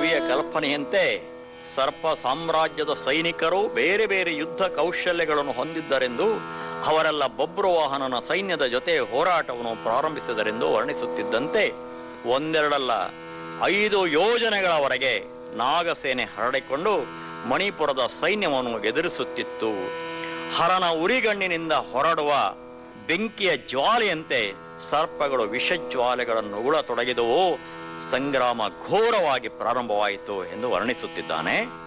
ಕವಿಯ ಕಲ್ಪನೆಯಂತೆ ಸರ್ಪ ಸಾಮ್ರಾಜ್ಯದ ಸೈನಿಕರು ಬೇರೆ ಬೇರೆ ಯುದ್ಧ ಕೌಶಲ್ಯಗಳನ್ನು ಹೊಂದಿದ್ದರೆಂದು ಅವರೆಲ್ಲ ಬಬ್ರುವಾಹನನ ಸೈನ್ಯದ ಜೊತೆ ಹೋರಾಟವನ್ನು ಪ್ರಾರಂಭಿಸಿದರೆಂದು ವರ್ಣಿಸುತ್ತಿದ್ದಂತೆ ಒಂದೆರಡಲ್ಲ ಐದು ಯೋಜನೆಗಳವರೆಗೆ ನಾಗಸೇನೆ ಹರಡಿಕೊಂಡು ಮಣಿಪುರದ ಸೈನ್ಯವನ್ನು ಎದುರಿಸುತ್ತಿತ್ತು ಹರನ ಉರಿಗಣ್ಣಿನಿಂದ ಹೊರಡುವ ಬೆಂಕಿಯ ಜ್ವಾಲೆಯಂತೆ ಸರ್ಪಗಳು ವಿಷಜ್ವಾಲೆಗಳನ್ನು ಉಗುಳತೊಡಗಿದವು ಸಂಗ್ರಾಮ ಘೋರವಾಗಿ ಪ್ರಾರಂಭವಾಯಿತು ಎಂದು ವರ್ಣಿಸುತ್ತಿದ್ದಾನೆ